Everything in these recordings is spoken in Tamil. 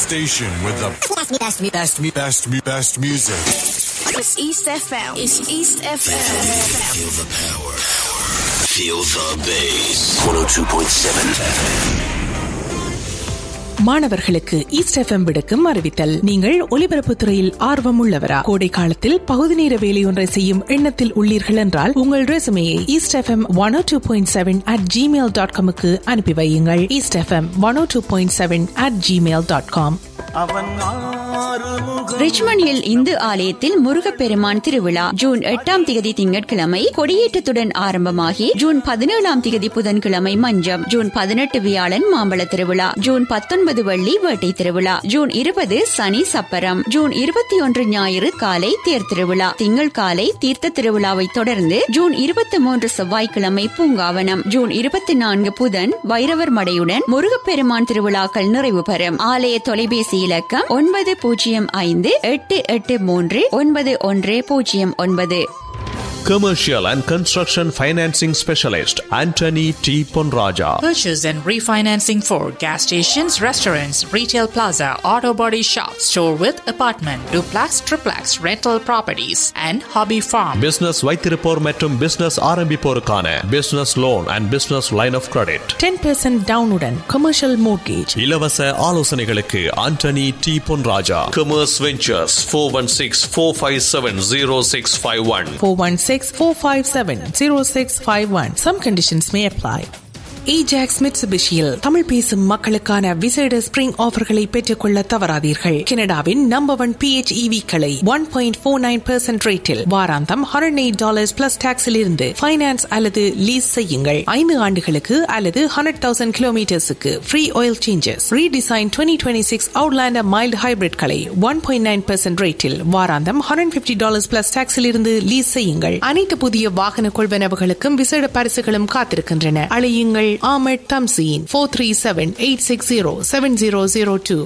station with the best, best, best, best, best, best music. It's East FM. It's East FM. Feel the power. Feel the bass. 102.7 மாணவர்களுக்கு ஈஸ்ட் எஃப்எம் விடுக்கும் அறிவித்தல் நீங்கள் ஒலிபரப்புத் துறையில் ஆர்வம் உள்ளவரா கோடை காலத்தில் பகுதி நேர வேலையொன்றை செய்யும் எண்ணத்தில் உள்ளீர்கள் என்றால் உங்கள் ரெசுமையை east FM one O two point seven at Gmail dot காமுக்கு அனுப்பி வையுங்கள் east FM one O two point seven at Gmail dot com Richmond hill இந்து ஆலயத்தில் முருகப்பெருமான் திருவிழா ஜூன் எட்டாம் திகதி திங்கட்கிழமை கொடியேற்றத்துடன் ஆரம்பமாகி ஜூன் பதினேழாம் திகதி புதன்கிழமை மஞ்சம் ஜூன் பதினெட்டு வியாழன் மாம்பழ திருவிழா ஜூன் பத்தொன்பது வள்ளி வேட்டை திருவிழா ஜூன் இருபது சனி சப்பரம் ஜூன் இருபத்தி ஒன்று ஞாயிறு காலை தேர் திருவிழா திங்கள் காலை தீர்த்த திருவிழாவை தொடர்ந்து ஜூன் இருபத்தி மூன்று செவ்வாய்க்கிழமை பூங்காவனம் ஜூன் இருபத்தி நான்கு புதன் வைரவர் மடையுடன் முருகப்பெருமான் திருவிழாக்கள் நிறைவு பெறும் ஆலய தொலைபேசி இலக்கம் ஒன்பது பூஜ்ஜியம் ஐந்து எட்டு எட்டு மூன்று ஒன்பது ஒன்று பூஜ்ஜியம் ஒன்பது Commercial and Construction Financing Specialist Anthony T. Ponraja. Purchase and refinancing for gas stations, restaurants, retail plaza, auto body shop, store with apartment, duplex, triplex, rental properties, and hobby farm. Business வைத்திருப்போர் மற்றும் பிசினஸ் ஆரம்பிப்போருக்கான business loan and business line of credit ten percent டவுனுடன் கமர்ஷியல் மோர்கேஜ் இலவச ஆலோசனைகளுக்கு Antony T Ponraja commerce ventures four one six four five seven zero six five one four one six four five seven zero six five one some conditions may apply Ajax மிட்சுபிஷியில் தமிழ் பேசும் மக்களுக்கான விசேட ஸ்பிரிங் ஆஃபர்களை பெற்றுக்கொள்ள தவறாதீர்கள் கனடாவின் நம்பர் ஒன் பிஹெச் களை one point four nine percent ரேட்டில் வாராந்தம் ஹண்ட்ரட் எயிட் டாலர்ஸ் பிளஸ் டாக்ஸில் இருந்து ஃபைனான்ஸ் அல்லது லீஸ் செய்யுங்கள் ஐந்து ஆண்டுகளுக்கு அல்லது ஹண்ட்ரட் தௌசண்ட் கிலோமீட்டர்ஸுக்கு free oil changes redesign twenty twenty six Outlander mild ஹைபிரிட்களை ஒன் பாயிண்ட் நைன் பெர்சென்ட் ரேட்டில் வாராந்தம் ஹண்ட்ரட் பிப்டி டாலர்ஸ் பிளஸ் டாக்ஸில் இருந்து லீஸ் செய்யுங்கள் அனைத்து புதிய வாகன கொள்வனவுகளுக்கும் விசேட பரிசுகளும் காத்திருக்கின்றன அழையுங்கள் Ahmed Tamzeen 437-860-7002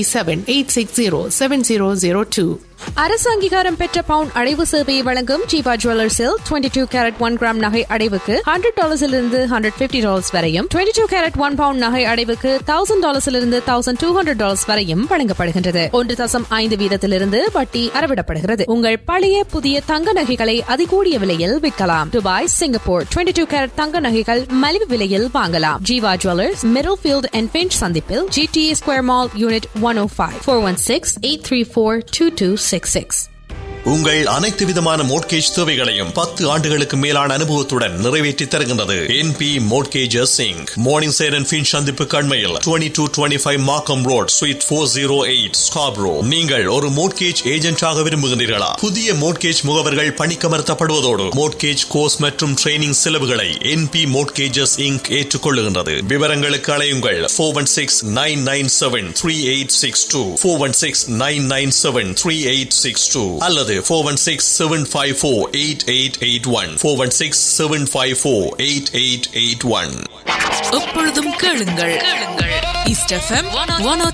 437-860-7002 அரசு அங்கீகாரம் பெற்ற பவுன் அடைவு சேவையை வழங்கும் ஜீவா ஜுவல்லர்ஸில் twenty two carat one gram நகை அடைவுக்கு ஹண்ட்ரட் டாலர்ஸிலிருந்து ஹண்ட்ரட் பிப்டி டாலர்ஸ் வரையும் twenty two carat one pound நகை அடைவுக்கு தௌசண்ட் டாலர்ஸிலிருந்து தௌசண்ட் டூ ஹண்ட்ரட் டாலர்ஸ் வரையும் வழங்கப்படுகின்றது ஒன்று தசம் ஐந்து வீதத்திலிருந்து வட்டி அறவிடப்படுகிறது உங்கள் பழைய புதிய தங்க நகைகளை அதிகூடிய விலையில் விற்கலாம் Dubai Singapore twenty two carat தங்க நகைகள் மலிவு விலையில் வாங்கலாம் Jeeva jewellers Middlefield and Finch சந்திப்பில் GTA square mall unit one O five four one six eight three four two two six six உங்கள் அனைத்து விதமான மோட்கேஜ் தேவைகளையும் பத்து ஆண்டுகளுக்கு மேலான அனுபவத்துடன் நிறைவேற்றி தருகின்றது என் பி மோட்கேஜஸ் சிங் மார்னிங் சேர் அண்ட் பின் சந்திப்பு கண்மையில் twenty two twenty five Markham road suite four zero eight Scarborough நீங்கள் ஒரு மோட்கேஜ் ஏஜென்டாக விரும்புகின்றீர்களா புதிய மோட்கேஜ் முகவர்கள் பணிக்கமர்த்தப்படுவதோடு மோட்கேஜ் கோர்ஸ் மற்றும் ட்ரைனிங் செலவுகளை என் பி மோட்கேஜஸ் இங்க் ஏற்றுக்கொள்ளுகின்றது விவரங்களுக்கு அலையுங்கள் four one six nine nine seven three eight six two four one six nine nine seven three eight six two அல்லது four one six seven five four eight eight eight one four one six seven five four eight eight eight one எப்பொழுதும் கேளுங்கள் கேளுங்கள் ஈஸ்ட் எஃப்எம் ஒன்